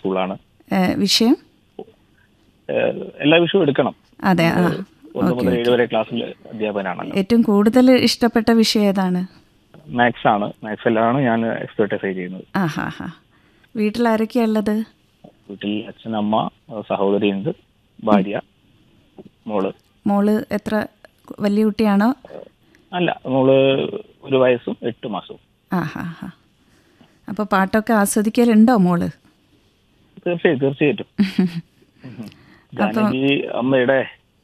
സ്കൂളാണ് ഏ, വിഷയം ഏഹ് എല്ലാ വിഷയവും എടുക്കണം അതെ ആ ഒന്ന് മുതൽ ഏഴ് വരെ ക്ലാസ്സിൽ അധ്യാപകനാണല്ലോ ഏറ്റവും കൂടുതൽ ഇഷ്ടപ്പെട്ട വിഷയം ഏതാണ് മാത്സ് ആണ് മാത്സിലാണ് ഞാൻ എക്സ്പെർട്ടൈസ് ചെയ്യുന്നത് ആ ഹാ ഹാ വീട്ടിലാരൊക്കെയാ ഉള്ളത് വീട്ടിൽ അച്ഛൻ അമ്മ സഹോദരിയുണ്ട് ഭാര്യ മോള് മോള് എത്ര വലിയ കുട്ടിയാണോ അല്ല മോള് ഒരു വയസ്സും എട്ട് മാസവും ആ ഹാ ഹാ അപ്പോൾ പാട്ടൊക്കെ ആസ്വദിക്കലുണ്ടോ മോള് തീർച്ചയായും തീർച്ചയായിട്ടും ജാനകി അമ്മയുടെ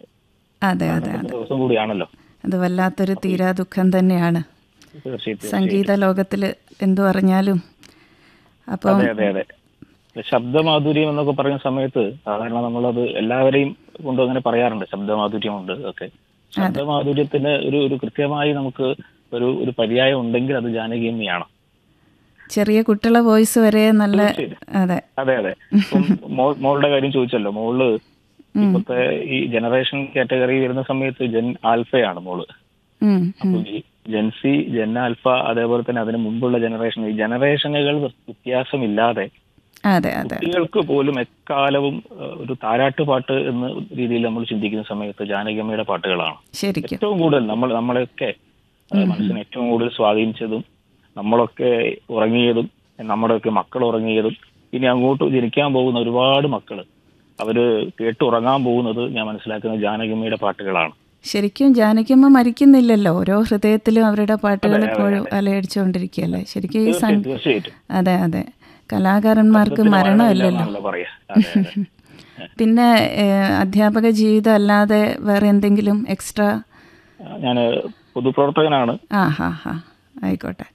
അതെ അതെ അതെ ദിവസം കൂടിയാണല്ലോ അത് വല്ലാത്തൊരു തീരാ ദുഃഖം തന്നെയാണ് തീർച്ചയായിട്ടും സംഗീത ലോകത്തിൽ എന്തു പറഞ്ഞാലും അപ്പം അതെ അതെ അതെ ശബ്ദമാധുര്യം എന്നൊക്കെ പറയുന്ന സമയത്ത് സാധാരണ നമ്മളത് എല്ലാവരെയും കൊണ്ടും അങ്ങനെ പറയാറുണ്ട് ശബ്ദമാധുര്യമുണ്ട് ഒക്കെ ശബ്ദമാധുര്യത്തിന് ഒരു ഒരു കൃത്യമായി നമുക്ക് ഒരു ഒരു പര്യായം ഉണ്ടെങ്കിൽ അത് ജാനകിയമ്മയാണ് ചെറിയ കുട്ടികളെ വോയിസ് വരെ നല്ല അതെ അതെ അതെ ഇപ്പം മോ- മോളുടെ കാര്യം ചോദിച്ചല്ലോ മോള് ഇപ്പത്തെ ഈ ജനറേഷൻ കാറ്റഗറി വരുന്ന സമയത്ത് ജെൻ ആൽഫയാണ് മോള് ഉം, അപ്പൊ ഈ ജെൻസി ജെൻ ആൽഫ അതേപോലെ തന്നെ അതിന് മുമ്പുള്ള ജനറേഷൻ ഈ ജനറേഷനുകൾ വ്യത്യാസമില്ലാതെ അതെ അതെ കുട്ടികൾക്ക് പോലും എക്കാലവും ഏഹ്, ഒരു താരാട്ടുപാട്ട് എന്ന രീതിയിൽ നമ്മൾ ചിന്തിക്കുന്ന സമയത്ത് ജാനകിയമ്മയുടെ പാട്ടുകളാണ് ശരിക്കും ഏറ്റവും കൂടുതൽ നമ്മൾ നമ്മളെയൊക്കെ ഏഹ്, മനസ്സിനെ ഏറ്റവും കൂടുതൽ സ്വാധീനിച്ചതും നമ്മളൊക്കെ ഉറങ്ങിയതും നമ്മുടെയൊക്കെ മക്കൾ ഉറങ്ങിയതും ഇനി അങ്ങോട്ട് ജനിക്കാൻ പോകുന്ന ഒരുപാട് മക്കള് അവര് കേട്ടുറങ്ങാൻ പോകുന്നത് ഞാൻ മനസ്സിലാക്കുന്ന ജാനകിയമ്മയുടെ പാട്ടുകളാണ് ശരിക്കും ജാനകിയമ്മ മരിക്കുന്നില്ലല്ലോ ഓരോ ഹൃദയത്തിലും അവരുടെ പാട്ടുകൾ ഇപ്പോഴും അലയടിച്ചുകൊണ്ടിരിക്കുകയല്ലേ ശരിക്കും ഈ സം തീർച്ചയായിട്ടും അതെ അതെ കലാകാരന്മാർക്ക് മരണമില്ലല്ലോ ആണല്ലോ പറയാ അതെ, അതെ. പിന്നെ ഏഹ്, അധ്യാപക ജീവിതം അല്ലാതെ വേറെ എന്തെങ്കിലും എക്സ്ട്രാ ഞാൻ പൊതുപ്രവർത്തകനാണ് ആ ഹാ ഹാ ആയിക്കോട്ടെ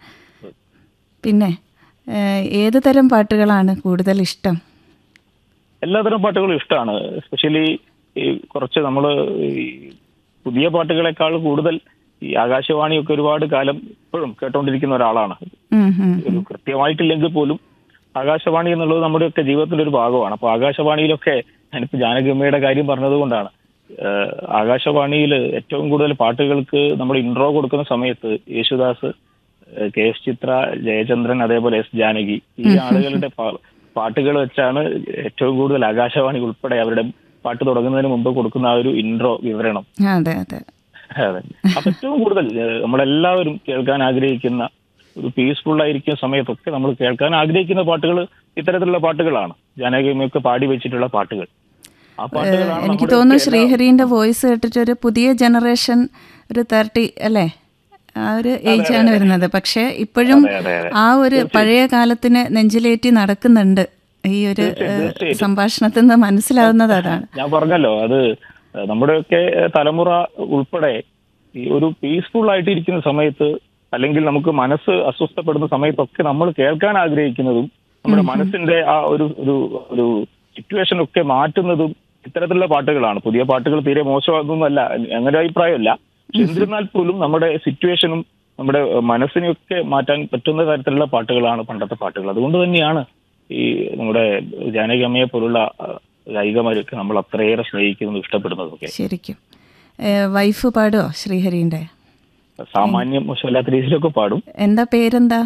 പിന്നെ ഏഹ്, ഏത് തരം പാട്ടുകളാണ് കൂടുതൽ ഇഷ്ടം എല്ലാതരം പാട്ടുകളും ഇഷ്ടമാണ് എസ്പെഷ്യലി ഈ കുറച്ച് നമ്മൾ പുതിയ പാട്ടുകളെക്കാൾ കൂടുതൽ ഈ ആകാശവാണിയൊക്കെ ഒരുപാട് കാലം ഇപ്പോഴും കേട്ടോണ്ടിരിക്കുന്ന ഒരാളാണ് ഉം, ഉം. ഒരു കൃത്യമായിട്ടില്ലെങ്കിൽ പോലും ആകാശവാണി എന്നുള്ളത് നമ്മുടെയൊക്കെ ജീവിതത്തിന്റെ ഒരു ഭാഗമാണ് അപ്പൊ ആകാശവാണിയിലൊക്കെ ഞാനിപ്പോ ജാനകിയമ്മയുടെ കാര്യം പറഞ്ഞതുകൊണ്ടാണ് ഏഹ് ആകാശവാണിയിൽ ഏറ്റവും കൂടുതൽ പാട്ടുകൾക്ക് നമ്മൾ ഇൻട്രോ കൊടുക്കുന്ന സമയത്ത് യേശുദാസ് ഏഹ് കെ എസ് ചിത്ര ജയചന്ദ്രൻ അതേപോലെ എസ് ജാനകി ഈ ആളുകളുടെ പാ- പാട്ടുകൾ വെച്ചാണ് ഏറ്റവും കൂടുതൽ ആകാശവാണി ഉൾപ്പെടെ അവരുടെ പാട്ട് തുടങ്ങുന്നതിന് മുമ്പ് കൊടുക്കുന്ന ആ ഒരു ഇൻട്രോ വിവരണം അതെ അതെ അതെ അപ്പൊ ഏറ്റവും കൂടുതൽ ഏഹ് നമ്മളെല്ലാവരും കേൾക്കാൻ ആഗ്രഹിക്കുന്ന ഒരു പീസ്ഫുൾ ആയിരിക്കുന്ന സമയത്തൊക്കെ നമ്മൾ കേൾക്കാൻ ആഗ്രഹിക്കുന്ന പാട്ടുകൾ ഇത്തരത്തിലുള്ള പാട്ടുകളാണ് ജാനകിയമ്മയൊക്കെ പാടി വെച്ചിട്ടുള്ള പാട്ടുകൾ ആ പാട്ടുകളാണ് എനിക്ക് നമ്മുടെ തോന്നുന്നു ശ്രീഹരിന്റെ വോയിസ് കേട്ടിട്ട് ഒരു പുതിയ ജനറേഷൻ ഒരു തേർട്ടി അല്ലേ ആ ഒരു ഏജ് ആണ് വരുന്നത് പക്ഷേ ഇപ്പോഴും അതെ, അതെ. ആ ഒരു പഴയ കാലത്തിന് നെഞ്ചിലേറ്റി നടക്കുന്നുണ്ട് ഈ ഒരു ഏഹ്, സംഭാഷണത്തിൽ നിന്ന് മനസ്സിലാവുന്നത് അതാണ് ഞാൻ പറഞ്ഞല്ലോ അത് നമ്മുടെയൊക്കെ തലമുറ ഉൾപ്പെടെ ഈ ഒരു പീസ്ഫുൾ ആയിട്ട് ഇരിക്കുന്ന സമയത്ത് അല്ലെങ്കിൽ നമുക്ക് മനസ്സ് അസ്വസ്ഥപ്പെടുന്ന സമയത്തൊക്കെ നമ്മൾ കേൾക്കാൻ ആഗ്രഹിക്കുന്നതും നമ്മുടെ മനസ്സിന്റെ ആ ഒരു ഒരു ഒരു സിറ്റുവേഷൻ ഒക്കെ മാറ്റുന്നതും ഇത്തരത്തിലുള്ള പാട്ടുകളാണ് പുതിയ പാട്ടുകൾ തീരെ മോശമാകുന്നതല്ല അങ്ങനെ ഒരു അഭിപ്രായമല്ല പക്ഷെ എന്നിരുന്നാൽ പോലും നമ്മുടെ സിറ്റുവേഷനും നമ്മുടെ മനസ്സിനെയൊക്കെ മാറ്റാൻ പറ്റുന്ന തരത്തിലുള്ള പാട്ടുകളാണ് പണ്ടത്തെ പാട്ടുകൾ അതുകൊണ്ട് തന്നെയാണ് ഈ നമ്മുടെ ജാനകി അമ്മയെ പോലുള്ള ഗായികമാരൊക്കെ നമ്മൾ അത്രയേറെ സ്നേഹിക്കുന്നതും ഇഷ്ടപ്പെടുന്നതൊക്കെ ശരിക്കും ഏഹ്, വൈഫ് പാടുമോ ശ്രീഹരിന്റെ സാമാന്യം മോശമല്ലാത്ത രീതിയിലൊക്കെ പാടും എന്താ പേരെന്താ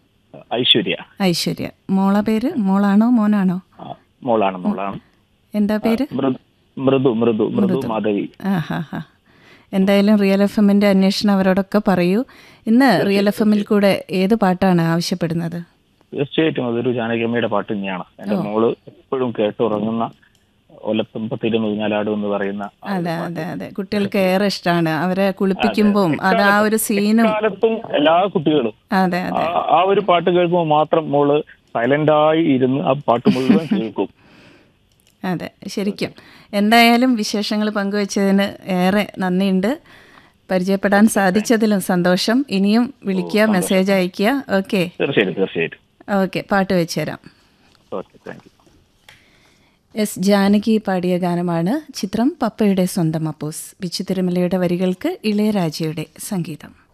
ഐശ്വര്യ ഐശ്വര്യ മോളെ പേര് മോളാണോ മോനാണോ ആ, മോളാണ് മോളാണ് എന്താ പേര് മൃദു മൃദു മൃദു മൃദു മാധവി ആ ഹാ ഹാ എന്തായാലും റിയൽ എഫ് എമ്മിൻ്റെ അന്വേഷണം അവരോടൊക്കെ പറയൂ ഇന്ന് റിയൽ എഫ് എമ്മിൽ കൂടെ ഏത് പാട്ടാണ് ആവശ്യപ്പെടുന്നത് തീർച്ചയായിട്ടും അതൊരു ജാനകിയമ്മയുടെ പാട്ട് തന്നെയാണ് എന്റെ മോള് എപ്പോഴും കേട്ടുറങ്ങുന്ന ഒലപ്പമ്പത്തിലും ഊഞ്ഞാലാടും എന്ന് പറയുന്ന ആ അതെ അതെ അതെ കുട്ടികൾക്ക് ഏറെ ഇഷ്ടമാണ് അവരെ കുളിപ്പിക്കുമ്പോൾ അത് ആ ഒരു സീനും കാലത്തും എല്ലാ കുട്ടികളും അതെ അതെ ആ- ആ ഒരു പാട്ട് കേൾക്കുമ്പോൾ മാത്രം മോള് സൈലന്റ് ആയി ഇരുന്ന് ആ പാട്ട് മുഴുവൻ കേൾക്കും അതെ ശരിക്കും എന്തായാലും വിശേഷങ്ങൾ പങ്കുവച്ചതിന് ഏറെ നന്ദിയുണ്ട് പരിചയപ്പെടാൻ സാധിച്ചതിലും സന്തോഷം ഇനിയും വിളിക്കുക മെസ്സേജ് അയയ്ക്കുക ഓക്കെ തീർച്ചയായിട്ടും തീർച്ചയായിട്ടും ഓക്കെ പാട്ട് വെച്ച് തരാം okay thank you S Janaki പാടിയ ഗാനമാണ് ചിത്രം പപ്പയുടെ സ്വന്തം അപ്പൂസ് ബിച്ചു തിരുമലയുടെ വരികൾക്ക് ഇളയരാജയുടെ സംഗീതം